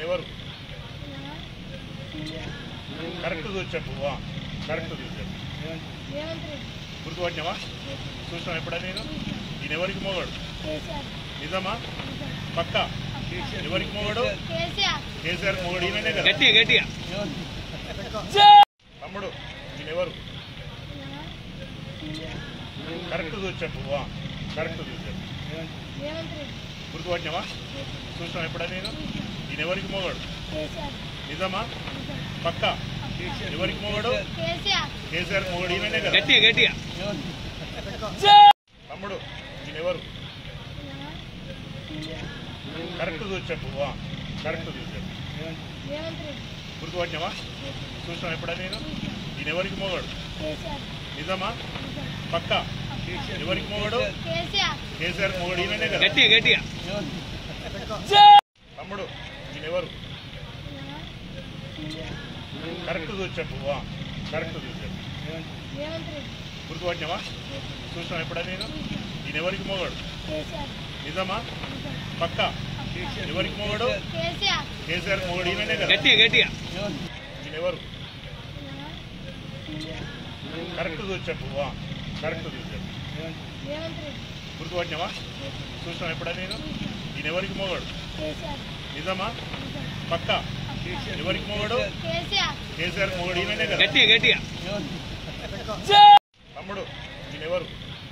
ఎవరు కరెక్ట్ చూసి చెప్పు వా. కరెక్ట్ చూసి చెప్పు రేవంత్ రెడ్డి గుర్తుపట్టినావా చూసినావు ఎప్పుడా నేను ఈయన ఎవరికి మోగాడు కేసీఆర్ నిజమా పక్క ఎవరికి మోగాడు కేసీఆర్ కేసీఆర్ మోగాడు ఈయననే కదా గట్టిగా గట్టిగా తమ్ముడు ఈయన ఎవరు కరెక్ట్ చూసి చెప్పు వా. కరెక్ట్ చూసి చెప్పు రేవంత్ రెడ్డి గుర్తుపట్టినావా చూసినావు ఎప్పుడా నేను ఈయన ఎవరికి మోగాడు కేసీఆర్ నిజమా పక్క ఎవరికి మోగాడు కేసీఆర్ కేసీఆర్ మోగాడు ఈయననే కదా గట్టిగా గట్టిగా తమ్ముడు ఈయన ఎవరు కరెక్ట్ చూసి చెప్పు వా. కరెక్ట్ చూసి చెప్పు రేవంత్ రెడ్డి గుర్తుపట్టినావా చూసినావు ఎప్పుడా నేను ఈయన ఎవరికి మోగాడు కేసీఆర్ నిజమా పక్క ఎవరికి మోగాడు కేసీఆర్ కేసీఆర్ మోగాడు ఈయననే కదా గట్టిగా గట్టిగా తమ్ముడు ఈయన ఎవరు కరెక్ట్ చూసి చెప్పు వా. కరెక్ట్ చూసి చెప్పు రేవంత్ రెడ్డి గుర్తుపట్టినావా చూసినావు ఎప్పుడా నేను ఈయన ఎవరికి మోగాడు కేసీఆర్ నిజమా పక్క ఎవరికి మోగాడు కేసీఆర్ కేసీఆర్ మోగాడు ఈయననే కదా గట్టిగా గట్టిగా ఈయన ఎవరు కరెక్ట్ చూసి చెప్పు వా. కరెక్ట్ చూసి చెప్పు రేవంత్ రెడ్డి గుర్తుపట్టినావా చూసినావు ఎప్పుడా నేను ఈయన ఎవరికి మోగాడు కేసీఆర్ నిజమా పక్క ఎవరికి మోగాడు కేసీఆర్ కేసీఆర్ మోగాడు ఈయననే కదా గట్టిగా గట్టిగా తమ్ముడు ఈయన ఎవరు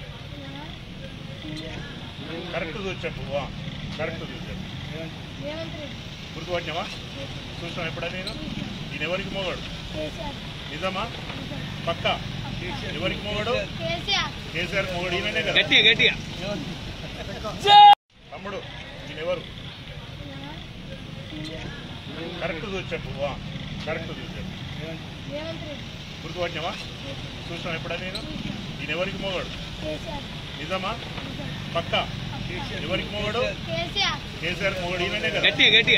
కరెక్ట్ చూసి చెప్పు వా. కరెక్ట్ చూసి చెప్పు రేవంత్ రెడ్డి గుర్తుపట్టినావా చూసినావు ఎప్పుడా నేను ఈయన ఎవరికి మోగాడు కేసీఆర్ నిజమా పక్క ఎవరికి మోగాడు కేసీఆర్ కేసీఆర్ మోగాడు ఈయననే కదా గట్టిగా గట్టిగా తమ్ముడు ఈయన ఎవరు కరెక్ట్ చూసి చెప్పు వా. కరెక్ట్ చూసి చెప్పు రేవంత్ రెడ్డి గుర్తుపట్టినావా చూసినావు ఎప్పుడా నేను ఈయన ఎవరికి మోగాడు కేసీఆర్ నిజమా పక్క ఎవరికి మోగాడు కేసీఆర్ కేసీఆర్ మోగాడు ఈయననే కదా గట్టిగా గట్టిగా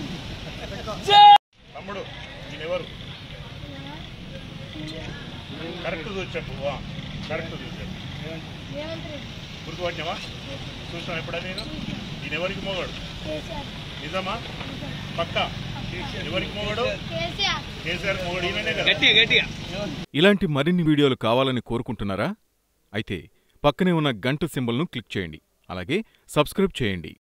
తమ్ముడు ఈయన ఎవరు కరెక్ట్ చూసి చెప్పు వా. కరెక్ట్ చూసి చెప్పు రేవంత్ రెడ్డి గుర్తుపట్టినావా చూసినావు ఎప్పుడా నేను ఈయన ఎవరికి మోగాడు కేసీఆర్ నిజమా పక్క ఎవరికి మోగాడు కేసీఆర్ కేసీఆర్ మోగాడు ఈయననే కదా గట్టిగా గట్టిగా ఇలాంటి మరిన్ని వీడియోలు కావాలని కోరుకుంటున్నారా అయితే పక్కనే ఉన్న గంట సింబల్ను క్లిక్ చేయండి అలాగే సబ్స్క్రైబ్ చేయండి